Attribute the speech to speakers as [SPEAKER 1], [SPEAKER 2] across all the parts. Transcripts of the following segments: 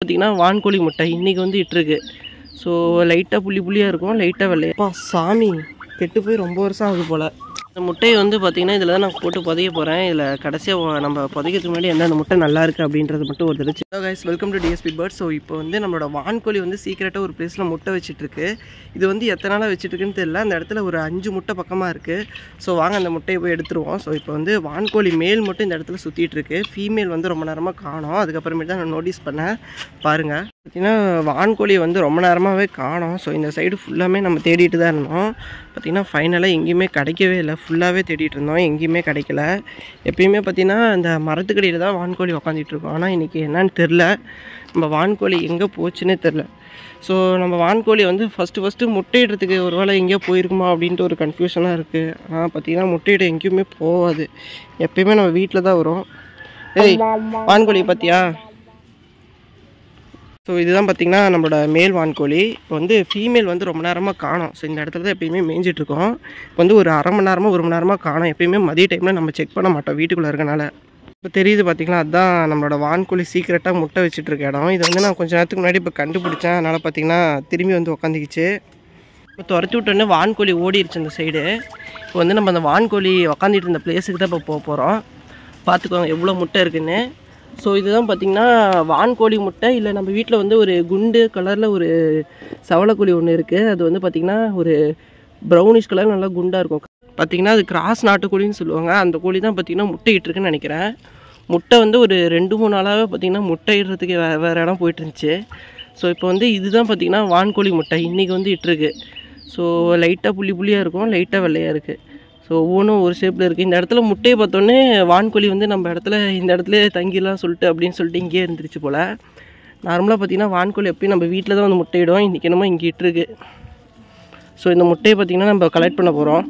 [SPEAKER 1] பார்த்திங்கன்னா வான்கோழி முட்டை இன்றைக்கி வந்து இட்டிருக்கு ஸோ லைட்டாக புள்ளி புள்ளியாக இருக்கும் லைட்டாக வெள்ளையப்பா சாமி கெட்டு போய் ரொம்ப வருஷம் ஆகுது போல் இந்த முட்டையை வந்து பார்த்திங்கன்னா இதில் தான் நான் போட்டு புதைய போகிறேன் இதில் கடைசியாக நம்ம புதைக்கிறதுக்கு முன்னாடி என்ன அந்த முட்டை நல்லா இருக்குது அப்படின்றது மட்டும் ஒரு தடவை hello guys welcome to DSP bird so இப்போ வந்து நம்மளோட வான்கோழி வந்து சீக்கிரட்டாக ஒரு பிளேஸில் முட்டை வச்சிட்ருக்கு இது வந்து எத்தனை நாளாக வச்சிட்ருக்குன்னு தெரியல அந்த இடத்துல ஒரு அஞ்சு முட்டை பக்கமாக இருக்குது ஸோ வாங்க அந்த முட்டையை போய் எடுத்துருவோம் ஸோ இப்போ வந்து வான்கோழி மேல் மட்டும் இந்த இடத்துல சுற்றிட்டு இருக்கு ஃபீமேல் வந்து ரொம்ப நேரமாக காணோம் அதுக்கப்புறமேட்டு தான் நான் நோட்டீஸ் பண்ணேன் பாருங்கள் பார்த்திங்கன்னா வான்கோழியை வந்து ரொம்ப நேரமாகவே காணோம் ஸோ இந்த சைடு ஃபுல்லாமே நம்ம தேடிட்டு தான் இருந்தோம் பார்த்திங்கன்னா ஃபைனலாக எங்கேயுமே கிடைக்கவே இல்லை ஃபுல்லாகவே தேடிட்டு இருந்தோம் எங்கேயுமே கிடைக்கல எப்பயுமே பார்த்திங்கன்னா இந்த மரத்துக்கடியில் தான் வான்கோழி உக்காந்துட்டு இருக்கோம் ஆனால் இன்றைக்கி என்னன்னு தெரில நம்ம வான்கோழி எங்கே போச்சுன்னே தெரில ஸோ நம்ம வான்கோழி வந்து ஃபஸ்ட்டு ஃபஸ்ட்டு முட்டையிடுறதுக்கு ஒரு வேளை எங்கேயோ போயிருக்குமா அப்படின்ட்டு ஒரு கன்ஃபியூஷனாக இருக்குது ஆனால் பார்த்திங்கன்னா முட்டையிட எங்கேயுமே போகாது எப்பயுமே நம்ம வீட்டில் தான் வரும் ஏய் வான்கோழி பார்த்தியா ஸோ இதுதான் பார்த்திங்கன்னா நம்மளோட மேல் வான்கோழி இப்போ வந்து ஃபீமேல் வந்து ரொம்ப நேரமாக காணோம் ஸோ இந்த இடத்துல தான் எப்பயுமே மேய்ஞ்சிட்டு இருக்கோம் இப்போ வந்து ஒரு அரை மணி நேரமாக ஒரு மணி நேரமாக காணோம் எப்பயுமே மதிய டைமில் நம்ம செக் பண்ண மாட்டோம் வீட்டுக்குள்ளே இருக்கனால இப்போ தெரியுது பார்த்தீங்களா அதுதான் நம்மளோட வான்கோழி சீக்கிரட்டாக முட்டை வச்சுட்டு இருக்க இடம் இது வந்து நான் கொஞ்ச நேரத்துக்கு முன்னாடி இப்போ கண்டுபிடிச்சேன் அதனால் பார்த்தீங்கன்னா திரும்பி வந்து உக்காந்துக்கிச்சு இப்போ துரத்தி விட்டோன்னே வான்கோழி ஓடிடுச்சு அந்த சைடு இப்போ வந்து நம்ம அந்த வான்கோழி உக்காந்துட்டு இருந்த பிளேஸுக்கு தான் இப்போ போக போகிறோம் பார்த்துக்கோங்க எவ்வளோ முட்டை இருக்குன்னு ஸோ இதுதான் பார்த்திங்கன்னா வான்கோழி முட்டை இல்லை நம்ம வீட்டில் வந்து ஒரு குண்டு கலரில் ஒரு சவளக்கோழி ஒன்று இருக்குது அது வந்து பார்த்திங்கன்னா ஒரு ப்ரௌனிஷ் கலர் நல்லா குண்டாக இருக்கும் பார்த்திங்கன்னா அது கிராஸ் நாட்டுக்கோழின்னு சொல்லுவாங்க அந்த கோழி தான் பார்த்திங்கன்னா முட்டை இட்டுருக்குன்னு நினைக்கிறேன் முட்டை வந்து ஒரு ரெண்டு மூணு நாளாகவே பார்த்திங்கன்னா முட்டை இடுறதுக்கு வே வேறு இடம் போயிட்டு இருந்துச்சு ஸோ இப்போ வந்து இதுதான் பார்த்திங்கன்னா வான்கோழி முட்டை இன்றைக்கி வந்து இட்டுருக்கு ஸோ லைட்டாக புள்ளி புள்ளியாக இருக்கும் லைட்டாக வெள்ளையாக இருக்குது ஸோ ஒவ்வொன்றும் ஒரு ஷேப்பில் இருக்குது இந்த இடத்துல முட்டையை பார்த்தோன்னே வான்கோழி வந்து நம்ம இடத்துல இந்த இடத்துல தங்கிடலாம் சொல்லிட்டு அப்படின்னு சொல்லிட்டு இங்கேயே இருந்துருச்சு போல் நார்மலாக பார்த்தீங்கன்னா வான்கோழி எப்பயும் நம்ம வீட்டில் தான் வந்து முட்டையிடும் இன்றைக்கி என்னமோ இங்கே இட்டுருக்கு ஸோ இந்த முட்டையை பார்த்திங்கன்னா நம்ம கலெக்ட் பண்ண போகிறோம்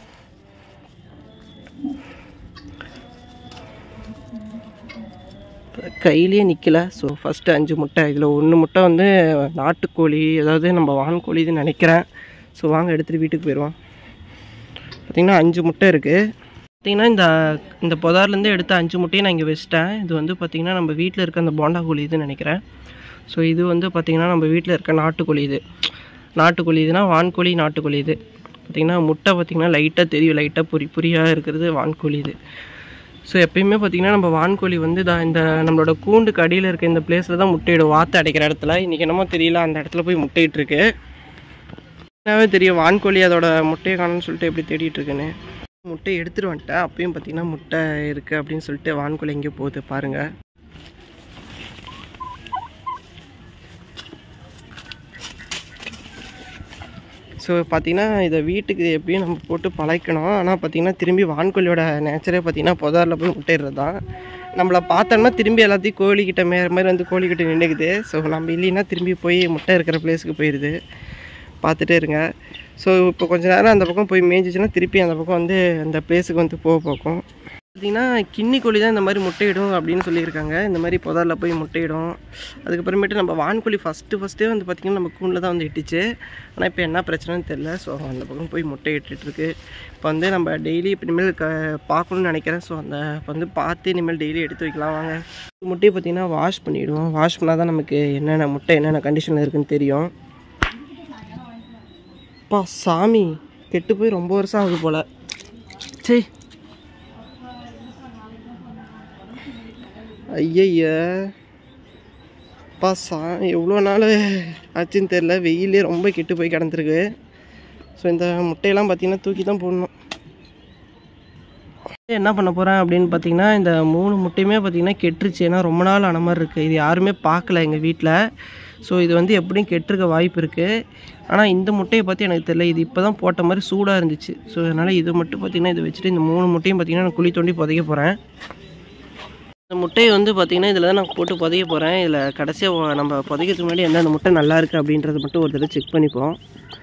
[SPEAKER 1] கையிலேயே நிற்கல ஸோ ஃபஸ்ட்டு அஞ்சு முட்டை இதில் ஒன்று முட்டை வந்து நாட்டுக்கோழி அதாவது நம்ம வான்கோழி இதுன்னு நினைக்கிறேன் ஸோ வாங்க எடுத்துகிட்டு வீட்டுக்கு போயிடுவோம் பார்த்திங்கன்னா அஞ்சு முட்டை இருக்குது பார்த்திங்கன்னா இந்த இந்த புதார்லேருந்து எடுத்த அஞ்சு முட்டையை நான் இங்கே வச்சிட்டேன் இது வந்து பார்த்திங்கன்னா நம்ம வீட்டில் இருக்க அந்த போண்டா கோழி இதுன்னு நினைக்கிறேன் ஸோ இது வந்து பார்த்திங்கன்னா நம்ம வீட்டில் இருக்க நாட்டுக்கோழி இது நாட்டுக்கோழி இதுனா வான்கோழி நாட்டுக்கோழி இது பார்த்திங்கன்னா முட்டை பார்த்திங்கன்னா லைட்டாக தெரியும் லைட்டாக பொறி பொரியாக இருக்கிறது வான்கோழி இது ஸோ எப்பயுமே பார்த்திங்கன்னா நம்ம வான்கோழி வந்து தான் இந்த நம்மளோட கூண்டுக்கு அடியில் இருக்க இந்த பிளேஸில் தான் முட்டையிடும் வாத்து அடைக்கிற இடத்துல இன்றைக்கி என்னமோ தெரியல அந்த இடத்துல போய் முட்டையிட்டுருக்கு என்னவே தெரியும் வான்கோழி அதோட முட்டையை காணும்னு சொல்லிட்டு எப்படி தேடிட்டு இருக்குன்னு முட்டை எடுத்துட்டு வந்துட்டேன் அப்பயும் பார்த்தீங்கன்னா முட்டை இருக்குது அப்படின்னு சொல்லிட்டு வான்கோழி எங்கேயோ போகுது பாருங்கள் ஸோ பார்த்தீங்கன்னா இதை வீட்டுக்கு எப்பயும் நம்ம போட்டு பழக்கணும் ஆனால் பார்த்தீங்கன்னா திரும்பி வான்கோழியோட நேச்சரே பார்த்தீங்கன்னா புதாரில் போய் முட்டையிடுறது தான் நம்மளை பார்த்தோம்னா திரும்பி எல்லாத்தையும் கோழிக்கிட்ட மேற மாதிரி வந்து கோழிக்கிட்ட நின்றுக்குது ஸோ நம்ம இல்லைன்னா திரும்பி போய் முட்டை இருக்கிற பிளேஸுக்கு போயிடுது பார்த்துட்டே இருங்க ஸோ இப்போ கொஞ்ச நேரம் அந்த பக்கம் போய் மேய்ஞ்சிச்சுன்னா திருப்பி அந்த பக்கம் வந்து அந்த பிளேஸுக்கு வந்து போக பார்க்கும் பார்த்திங்கன்னா கின்னி கோழி தான் இந்த மாதிரி முட்டையிடும் அப்படின்னு சொல்லியிருக்காங்க இந்த மாதிரி புதாரில் போய் முட்டையிடும் அதுக்கப்புறமேட்டு நம்ம வான்கோழி ஃபஸ்ட்டு ஃபஸ்ட்டே வந்து பார்த்திங்கன்னா நம்ம கூண்டில் தான் வந்து இட்டுச்சு ஆனால் இப்போ என்ன பிரச்சனைன்னு தெரில ஸோ அந்த பக்கம் போய் முட்டை இட்டுருக்கு இப்போ வந்து நம்ம டெய்லி இப்போ இனிமேல் க பார்க்கணுன்னு நினைக்கிறேன் ஸோ அந்த இப்போ வந்து பார்த்து இனிமேல் டெய்லி எடுத்து வைக்கலாம் வாங்க முட்டையை பார்த்திங்கன்னா வாஷ் பண்ணிவிடுவோம் வாஷ் பண்ணால் தான் நமக்கு என்னென்ன முட்டை என்னென்ன கண்டிஷனில் இருக்குன்னு தெரியும் அப்பா சாமி கெட்டு போய் ரொம்ப வருஷம் ஆகுது போல் சரி ஐயய்ய அப்பா சா எவ்வளோ நாள் ஆச்சுன்னு தெரில வெயிலே ரொம்ப கெட்டு போய் கிடந்திருக்கு ஸோ இந்த முட்டையெல்லாம் பார்த்தீங்கன்னா தூக்கி தான் போடணும் என்ன பண்ண போகிறேன் அப்படின்னு பார்த்தீங்கன்னா இந்த மூணு முட்டையுமே பார்த்தீங்கன்னா கெட்டுருச்சு ஏன்னா ரொம்ப நாள் ஆன மாதிரி இருக்குது இது யாருமே பார்க்கல எங்கள் வீட்டில் ஸோ இது வந்து எப்படியும் கெட்டிருக்க வாய்ப்பு இருக்குது ஆனால் இந்த முட்டையை பற்றி எனக்கு தெரியல இது இப்போ தான் போட்ட மாதிரி சூடாக இருந்துச்சு ஸோ அதனால் இது மட்டும் பார்த்திங்கன்னா இதை வச்சுட்டு இந்த மூணு முட்டையும் பார்த்திங்கன்னா நான் குழி தோண்டி புதைக்க போகிறேன் இந்த முட்டையை வந்து பார்த்திங்கன்னா இதில் தான் நான் போட்டு புதைக்க போகிறேன் இதில் கடைசியாக நம்ம புதைக்கிறதுக்கு முன்னாடி எந்தெந்த முட்டை நல்லா இருக்குது அப்படின்றத மட்டும் ஒரு தடவை செக் பண்ணிப்போம்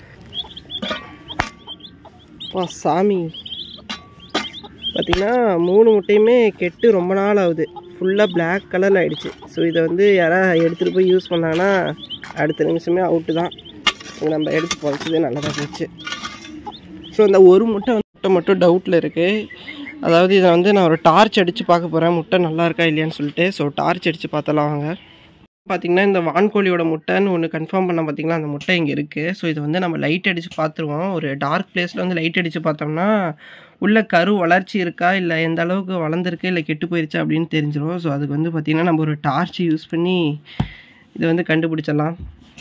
[SPEAKER 1] வா சாமி பார்த்திங்கன்னா மூணு முட்டையுமே கெட்டு ரொம்ப நாள் ஆகுது ஃபுல்லாக Black கலரில் ஆயிடுச்சு ஸோ இதை வந்து யாராவது எடுத்துகிட்டு போய் யூஸ் பண்ணாங்கன்னா அடுத்த நிமிஷமே அவுட்டு தான் இது நம்ம எடுத்து புதைச்சதே நல்லதாக போச்சு ஸோ இந்த ஒரு முட்டை வந்து முட்டை மட்டும் டவுட்டில் இருக்குது அதாவது இதை வந்து நான் ஒரு டார்ச் அடித்து பார்க்க போகிறேன் முட்டை நல்லா இருக்கா இல்லையான்னு சொல்லிட்டு ஸோ டார்ச் அடித்து பார்த்தலாம் வாங்க பார்த்தீங்கன்னா இந்த வான்கோழியோட முட்டைன்னு ஒன்று கன்ஃபார்ம் பண்ண பார்த்தீங்களா அந்த முட்டை இங்கே இருக்குது ஸோ இது வந்து நம்ம லைட் அடித்து பார்த்துருவோம் ஒரு டார்க் பிளேஸில் வந்து லைட் அடித்து பார்த்தோம்னா உள்ள கரு வளர்ச்சி இருக்கா இல்லை எந்த அளவுக்கு வளர்ந்துருக்கு இல்லை கெட்டு போயிருச்சா அப்படின்னு தெரிஞ்சிடும் ஸோ அதுக்கு வந்து பார்த்திங்கன்னா நம்ம ஒரு டார்ச் யூஸ் பண்ணி இதை வந்து கண்டுபிடிச்சிடலாம்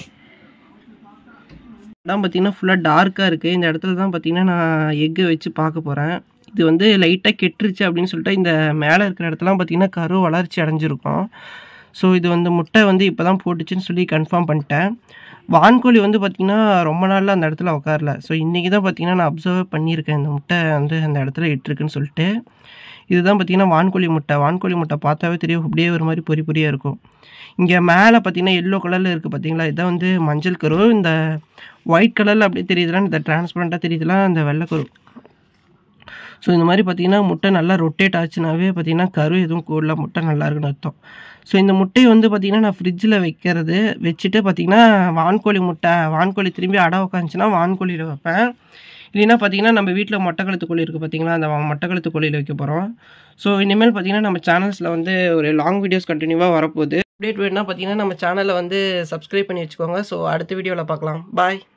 [SPEAKER 1] இடம் பார்த்தீங்கன்னா ஃபுல்லாக டார்க்காக இருக்குது இந்த இடத்துல தான் பார்த்தீங்கன்னா நான் எக்கு வச்சு பார்க்க போகிறேன் இது வந்து லைட்டாக கெட்டுருச்சு அப்படின்னு சொல்லிட்டு இந்த மேலே இருக்கிற இடத்துலாம் பார்த்தீங்கன்னா கரு வளர்ச்சி அடைஞ்சிருக்கும் ஸோ இது வந்து முட்டை வந்து இப்போ தான் போட்டுச்சுன்னு சொல்லி கன்ஃபார்ம் பண்ணிட்டேன் வான்கோழி வந்து பார்த்திங்கன்னா ரொம்ப நாளில் அந்த இடத்துல உட்காரல ஸோ இன்றைக்கி தான் பார்த்திங்கன்னா நான் அப்சர்வ் பண்ணியிருக்கேன் இந்த முட்டை வந்து அந்த இடத்துல இட்டிருக்குன்னு சொல்லிட்டு இதுதான் பார்த்திங்கன்னா வான்கோழி முட்டை வான்கோழி முட்டை பார்த்தாவே தெரியும் அப்படியே ஒரு மாதிரி பொறி பொரியாக இருக்கும் இங்கே மேலே பார்த்தீங்கன்னா எல்லோ கலரில் இருக்குது பார்த்தீங்களா இதான் வந்து மஞ்சள் கரு இந்த ஒயிட் கலரில் அப்படியே தெரியுதுலாம் இந்த டிரான்ஸ்பரண்ட்டாக தெரியுதுலாம் அந்த வெள்ளைக்கரு ஸோ இந்த மாதிரி பார்த்தீங்கன்னா முட்டை நல்லா ரொட்டேட் ஆச்சுனாவே பார்த்தீங்கன்னா கரு எதுவும் கூடல முட்டை நல்லா இருக்குன்னு அர்த்தம் ஸோ இந்த முட்டையை வந்து பார்த்தீங்கன்னா நான் ஃப்ரிட்ஜில் வைக்கிறது வச்சுட்டு பார்த்தீங்கன்னா வான்கோழி முட்டை வான்கோழி திரும்பி அடை உட்காந்துச்சுன்னா வான்கோழியில் வைப்பேன் இல்லைன்னா பார்த்தீங்கன்னா நம்ம வீட்டில் மொட்டைக்கழுத்து கோழி இருக்குது பார்த்தீங்களா அந்த மொட்டைக்கழுத்து கோழியில் வைக்க போகிறோம் ஸோ இனிமேல் பார்த்தீங்கன்னா நம்ம சேனல்ஸில் வந்து ஒரு லாங் வீடியோஸ் கண்டினியூவாக வரப்போகுது அப்டேட் வேணுன்னா பார்த்தீங்கன்னா நம்ம சேனலை வந்து சப்ஸ்கிரைப் பண்ணி வச்சுக்கோங்க ஸோ அடுத்த வீடியோவில் பார்க்கலாம் பாய்